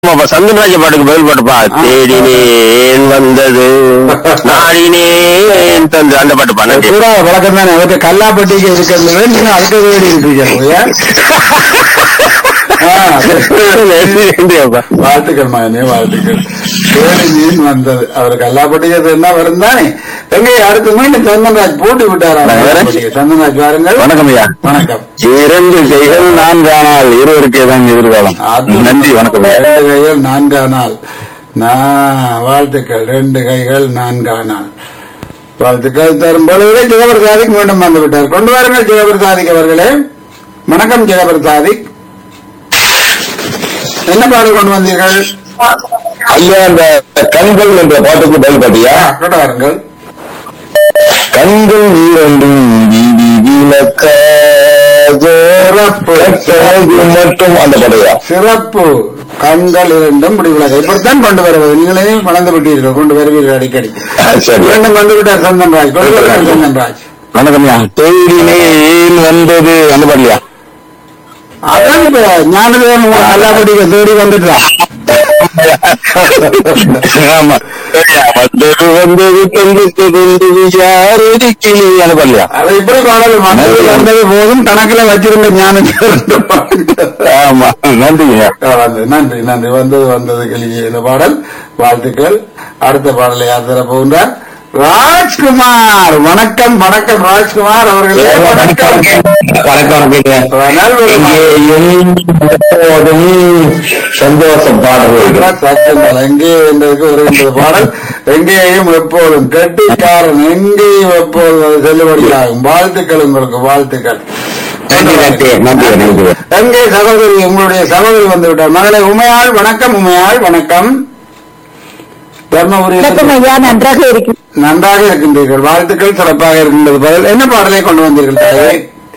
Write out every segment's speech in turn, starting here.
ஆமாப்பா சந்தனராஜ பாட்டுக்கு பதில் பாட்டுப்பா தேடினேன் வந்தது நாடினேன் தந்து அந்த பாட்டுப்பா நன்றி பூரா வழக்கம் தானே அவருக்கு கல்லாப்பட்டிக்கு இருக்கிறது நீங்க அதுக்கு வேடி இருக்கீங்க போயா ஆ, நன்றி நன்றிப்பா வாழ்த்துக்கள் மகனே வாழ்த்துக்கள் தேடி மீன் வந்தது அவர் கல்லாப்பட்டிக்கு என்ன வரும் தானே எங்கே அடுத்து மீண்டும் சந்தன்ராஜ் போட்டு விட்டாரா சந்தன்ராஜ் வாருங்கள் வணக்கம் ஐயா வணக்கம் இரண்டு கைகள் நான்கானால் இருவருக்கே தான் எதிர்காலம் அது நன்றி வணக்கம் ஐயா ரெண்டு கைகள் நான்கானால் நான் வாழ்த்துக்கள் ரெண்டு கைகள் நான்கானால் வாழ்த்துக்கள் தரும் பொழுது ஜெகபர் சாதிக் மீண்டும் வந்து விட்டார் கொண்டு வாருங்கள் ஜெகபர் சாதிக் அவர்களே வணக்கம் ஜெகபர் சாதிக் என்ன பாடல் கொண்டு வந்தீர்கள் ஐயா அந்த கண்கள் என்ற பாட்டுக்கு பதில் பாட்டியா ஆ, கொண்டு வாருங்கள் கண்கள் இரண்டும் வீதி விளக்கு மட்டும் அந்த படையா சிறப்பு கண்கள் இரண்டும் முடிவுள்ளது இப்படித்தான் கொண்டு வருவது நீங்களே வளர்ந்து விட்டீர்கள் கொண்டு வருவீர்கள் அடிக்கடி சரி மீண்டும் வந்து விட்டார் சந்தன்ராஜ் கொண்டு வருங்கள் சந்தன்ராஜ் வணக்கம்யா தேடினேன் வந்தது அந்த பாடலையா அதான் இப்ப ஞானதேவன் கல்லாப்பட்டிக்கு தேடி வந்துட்டான் ஆமா சரியா, வந்தது வந்தது தந்துட்டு தந்தது யார் கிளி அந்த பாடலையா அதை இப்படி பாடல் வந்தது வந்தது போதும் கணக்குல வச்சிருந்த ஞானதேவன் ஆமா நன்றிங்க வந்து நன்றி நன்றி வந்தது வந்தது கிளியே இந்த பாடல் வாழ்த்துக்கள் அடுத்த பாடலை யார் தர போகின்றார் ராஜ்குமார் வணக்கம் வணக்கம் ராஜ்குமார் அவர்களே வணக்கம் வணக்கம் நல்வரவு. எப்போதும் சந்தோஷம் பாடுவது சத்தங்கள் எங்கே என்பதற்கு வருகின்றது பாடல் எங்கேயும் எப்போதும் கெட்டிக்காரன் எங்கேயும் எப்போதும் அது செல்லுபடியாகும் வாழ்த்துக்கள் உங்களுக்கு வாழ்த்துக்கள் நன்றி நன்றி நன்றி நன்றி எங்கே சகோதரி உங்களுடைய சகோதரி வந்து விட்டார் மகளே உமையாள் வணக்கம் உமையாள் வணக்கம் தர்மபுரி வணக்கம் ஐயா நன்றாக இருக்கு நன்றாக இருக்கின்றீர்கள் வாழ்த்துக்கள் சிறப்பாக இருக்கின்றது பதில் என்ன பாடலை கொண்டு வந்தீர்கள் தாயே?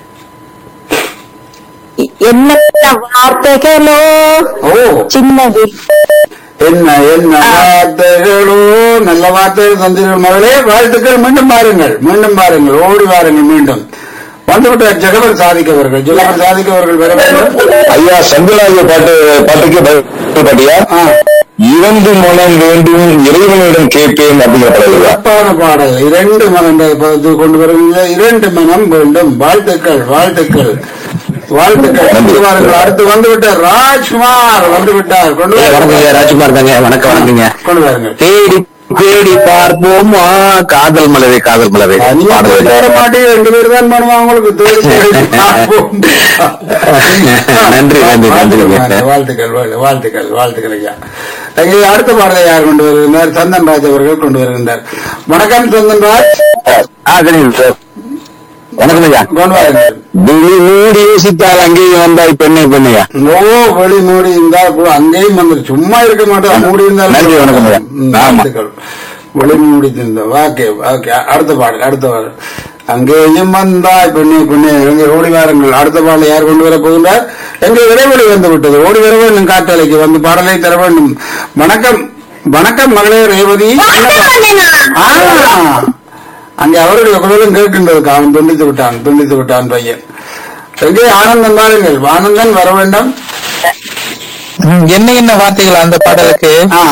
என்ன வார்த்தைகளோ ஓ சின்னது என்ன என்ன வார்த்தைகளோ நல்ல வார்த்தைகள் தந்தீர்கள் மகளே வாழ்த்துக்கள் மீண்டும் பாருங்கள் மீண்டும் பாருங்கள் ஓடி வாருங்கள் மீண்டும் வந்துவிட்டார் ஜெகவர் சாதிக்கவர்கள் ஜெகவர் சாதிக்கவர்கள் வர வேண்டும் ஐயா சங்கராஜ பாட்டு பாட்டுக்கு பதில் பாட்டியா ஆ, இரண்டு மனம் வேண்டும் இறைவனிடம் கேட்பேன் அப்படிங்கிற பாடல் சிறப்பான பாடல் இரண்டு மனம் பதத்தை கொண்டு வருகின்ற இரண்டு மனம் வேண்டும் வாழ்த்துக்கள் வாழ்த்துக்கள் வாழ்த்துக்கள் கொண்டு வாருங்கள் அடுத்து வந்து விட்டார் ராஜ்குமார் வந்து விட்டார் கொண்டு வாருங்கள். ராஜ்குமார் தாங்க வணக்கம் வணக்கங்க கொண்டு வாருங்கள் தேடி தேடி பார்ப்போமா காதல் மலரே காதல் மலரே நீங்க பாடுவது தேட மாட்டீங்க ரெண்டு பேர் தான் பண்ணுவாங்க உங்களுக்கு தேடி தேடி பார்ப்போம். நன்றி, நன்றி, நன்றி. வாழ்த்துக்கள் வாழ்- வாழ்த்துக்கள் வாழ்த்துக்கள் ஐயா அங்கே அடுத்த பாடலை யார் கொண்டு வருகின்றார் சந்தன் ராஜ் அவர்கள் கொண்டு வருகின்றார் வணக்கம் சந்தன் ராஜ் ஆ சரிங்க சார் வணக்கம் ஐயா கொண்டு வாருங்கள் விழி மூடி யோசித்தால் அங்கேயும் வந்தாய் பெண்ணே பெண்ணையா ஓ வெளி மூடி இருந்தால் கூட அங்கேயும் வந்து சும்மா இருக்க மாட்டோம் மூடி இருந்தால் நன்றி, வணக்கம் ஐயா. ம், ஆமா. வாழ்த்துக்கள் வெளி மூடி இருந்தோம் ஓகே ஓகே அடுத்த பாடல் அடுத்த பாடல் அங்கேயும் வந்தாய் பெண்ணே பெண்ணே எங்கே ஓடி வாருங்கள் அடுத்த பாடலை யார் கொண்டு வர போகின்றார் எங்கே இடைவெளி வந்து விட்டது ஓடி வர வேண்டும் காட்டலைக்கு வந்து பாடலை தர வேண்டும் வணக்கம் வணக்கம் மகளே ரேவதி ஆ, அங்கே அவருடைய குரலும் கேட்கின்றது அவன் துண்டித்து விட்டான் துண்டித்து விட்டான் பையன் எங்கே ஆனந்தம் பாருங்கள் ஆனந்தன் வர வேண்டாம் ம், என்ன என்ன வார்த்தைகள் அந்த பாடலுக்கு ஆ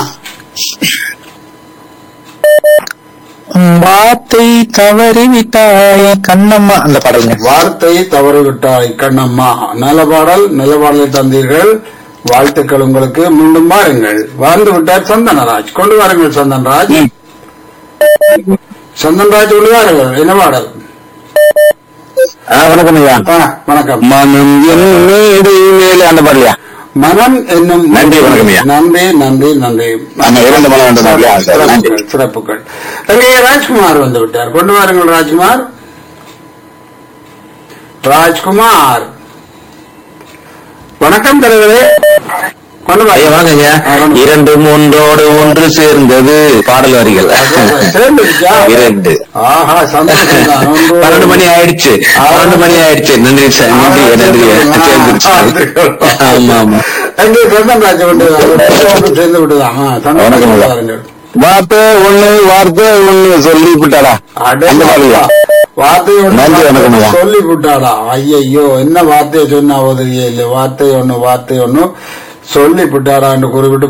ம், வார்த்தை தவறி விட்டாய் கண்ணம்மா அந்த பாடலுங்க வார்த்தை தவறு விட்டாய் கண்ணம்மா நல்ல பாடல் நல்ல பாடலை தந்தீர்கள் வாழ்த்துக்கள் உங்களுக்கு மீண்டும் வாருங்கள் வாழ்ந்து விட்டார் சந்தனராஜ் கொண்டு வாருங்கள் சந்தன்ராஜ் சந்தன்ராஜ் கொண்டு வாருங்கள் என்ன பாடல் ஆ வணக்கம் ஐயா ஆ, வணக்கம் மனம் என் மேடை மேலே அந்த பாடலையா மனம் என்னும் நன்றி, வணக்கம் ஐயா. நன்றி நன்றி நன்றி ஆமா, இரண்டு மனம் வேண்டும் இல்லையா? சரி, நன்றி. சிறப்புகள் சிறப்புகள் அங்கே ராஜ்குமார் வந்து விட்டார் கொண்டு வாருங்கள் ராஜ்குமார் ராஜ்குமார் வணக்கம் தலைவரே கொண்டு ஐயா வாருங்கள். வணக்கம் ஐயா ஆ, கொண்டு- இரண்டும் ஒன்றோடு ஒன்று சேர்ந்தது பாடல் வரிகள் சேர்ந்துருச்சா? இரண்டு ஆஹா சந்தோஷம் தான். ஒன்று- பன்னெண்டு மணி ஆயிடுச்சு பன்னெண்டு மணி ஆயிடுச்சு நன்றி சார் நன்றி நன்றி சேர்ந்துருச்சு ஆமா ஆமா அங்கே சந்தன்ராஜ் வந்து ஒன்று சேர்ந்து விட்டுதான் ஆ, சந்தோஷம் வணக்கம் ஐயா. வாருங்கள். வார்த்தை ஒண்ணு வார்த்தை ஒண்ணு சொல்லி விட்டாடா அடே அந்த பாடலையா வார்த்தை நன்றி, வணக்கம் ஐயா. ஒன்று சொல்லி விட்டாளா ஐயையோ என்ன வார்த்தையை சொன்னா உதவியே இல்லை வார்த்தை ஒண்ணு வார்த்தை ஒண்ணு சொல்லி விட்டாரா என்று கூறிவிட்டு